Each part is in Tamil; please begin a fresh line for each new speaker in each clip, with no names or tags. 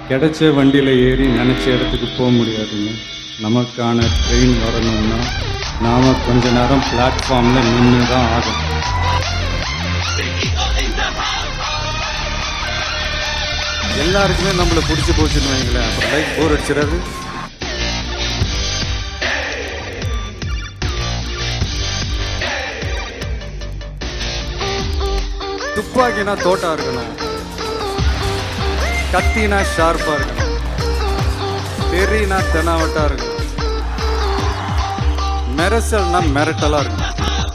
கிடைச்ச வண்டியில் ஏறி நினச்ச இடத்துக்கு போக முடியாதுங்க நமக்கான ட்ரெயின் வரணும்னா நாம் கொஞ்ச நேரம் பிளாட்ஃபார்மில் நின்று தான் ஆகும்
எல்லாருக்குமே நம்மளை பிடிச்சி போச்சுன்னு வைங்களேன் அப்புறம் லைஃப் போர் அடிச்சிடாது துப்பாக்கினா தோட்டா இருக்கணும் கத்தினா ஷார்ப்பா இருக்கணும் தெரினா தெனாவட்டா இருக்கணும் மெரசல்னா மிரட்டலா இருக்கணும்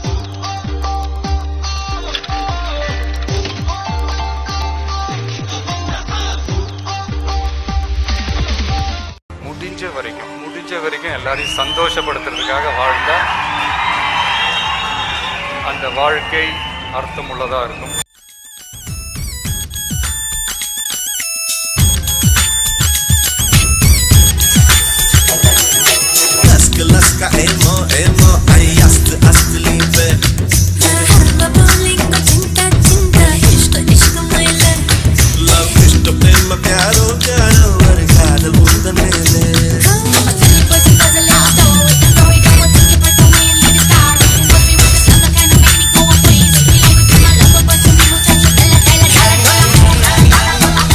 முடிஞ்ச வரைக்கும் முடிஞ்ச வரைக்கும் எல்லாரையும் சந்தோஷப்படுத்துறதுக்காக வாழ்ந்தா அந்த வாழ்க்கை அர்த்தமுள்ளதா இருக்கும்
Laska, laska, emo, emo, ay, astı, astı, liebe.
हर बोलिंग को चिंता चिंता इश्क इश्क मैले
Love, isto, prema, pyaro, pyaro, ஒரு காதல் உந்தன் மேலே.
Come on, tell me what's puzzle out Throw it, throw it, I want to give it to me and leave it start Put me with this love that kinda make me go crazy You know it's my love, but to me muchacho, dale, dale, dale, dale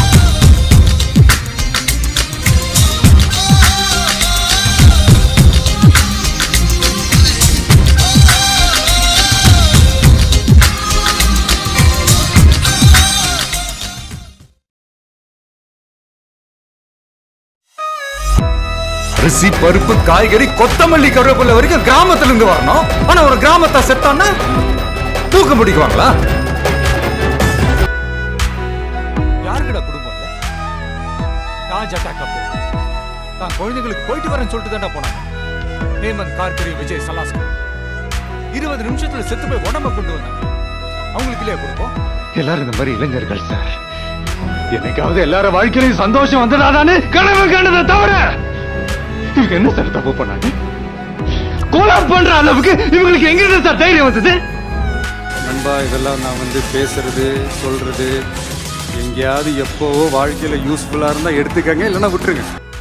அரிசி பருப்பு காய்கறி கொத்தமல்லி கருவேப்பிலை வரைக்கும் கிராமத்துல இருந்து வரணும் ஆனா ஒரு கிராமத்தை செத்தான்னா தூக்க பிடிக்குவாங்களா
யாருக்குடா குடும்பம் இல்ல ராஜ் அட்டாக் அப்போ தான் குழந்தைங்களுக்கு போயிட்டு வரேன்னு சொல்லிட்டு தான்டா போனாங்க ஹேமந்த் கார்கரி விஜய் சலாஸ்கர் இருபது நிமிஷத்துல செத்து போய் உடம்ப கொண்டு வந்தாங்க அவங்களுக்கு இல்லையா குடும்பம்
எல்லாரும் இந்த மாதிரி இளைஞர்கள் சார் என்னைக்காவது எல்லாரும் வாழ்க்கையிலும் சந்தோஷம் வந்ததாதானே கனவு கண்டதை தவிர இவங்க என்ன சார் தப்பு பண்ணாங்க கொலை பண்ற அளவுக்கு இவங்களுக்கு எங்கிருந்து சார் தைரியம் வந்தது
நண்பா இதெல்லாம் நான் வந்து பேசுறது சொல்றது எங்கேயாவது எப்போவோ வாழ்க்கையில யூஸ்ஃபுல்லா இருந்தா எடுத்துக்கங்க இல்லைன்னா விட்டுருங்க